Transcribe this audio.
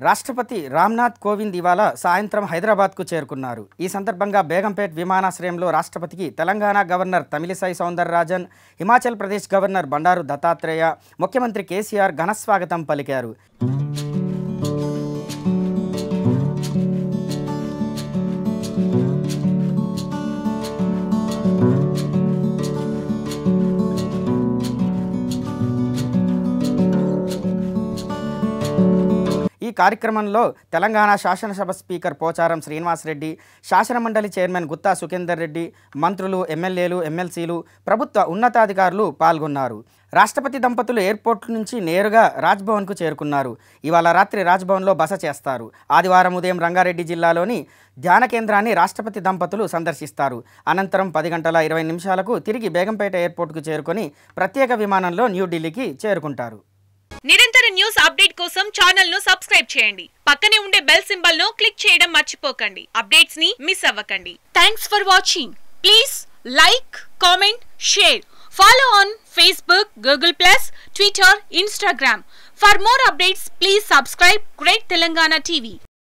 రాష్ట్రపతి రామ్నాథ్ కోవింద్ ఇవాళ సాయంత్రం హైదరాబాద్కు చేరుకున్నారు ఈ సందర్భంగా బేగంపేట్ విమానాశ్రయంలో రాష్ట్రపతికి తెలంగాణ గవర్నర్ తమిళిసై సౌందరరాజన్ హిమాచల్ ప్రదేశ్ గవర్నర్ బండారు దత్తాత్రేయ ముఖ్యమంత్రి కేసీఆర్ ఘనస్వాగతం పలికారు ఈ కార్యక్రమంలో తెలంగాణ శాసనసభ స్పీకర్ పోచారం శ్రీనివాసరెడ్డి శాసనమండలి చైర్మన్ గుత్తా సుఖేందర్ రెడ్డి మంత్రులు ఎమ్మెల్యేలు ఎమ్మెల్సీలు ప్రభుత్వ ఉన్నతాధికారులు పాల్గొన్నారు రాష్ట్రపతి దంపతులు ఎయిర్పోర్ట్ నుంచి నేరుగా రాజ్భవన్కు చేరుకున్నారు ఇవాళ రాత్రి రాజ్భవన్లో బస చేస్తారు ఆదివారం ఉదయం రంగారెడ్డి జిల్లాలోని ధ్యాన కేంద్రాన్ని రాష్ట్రపతి దంపతులు సందర్శిస్తారు అనంతరం పది గంటల ఇరవై నిమిషాలకు తిరిగి బేగంపేట ఎయిర్పోర్ట్కు చేరుకొని ప్రత్యేక విమానంలో న్యూఢిల్లీకి చేరుకుంటారు నిరంతర న్యూస్ అప్డేట్ కోసం ఛానల్ ను సబ్స్క్రైబ్ చేయండి పక్కనే ఉండే బెల్ సింబల్ ను క్లిక్ చేయడం మర్చిపోకండి అప్డేట్స్ ని మిస్ అవ్వకండి thanks for watching please like comment share follow on Facebook Google plus Twitter Instagram for more updates please subscribe great Telangana TV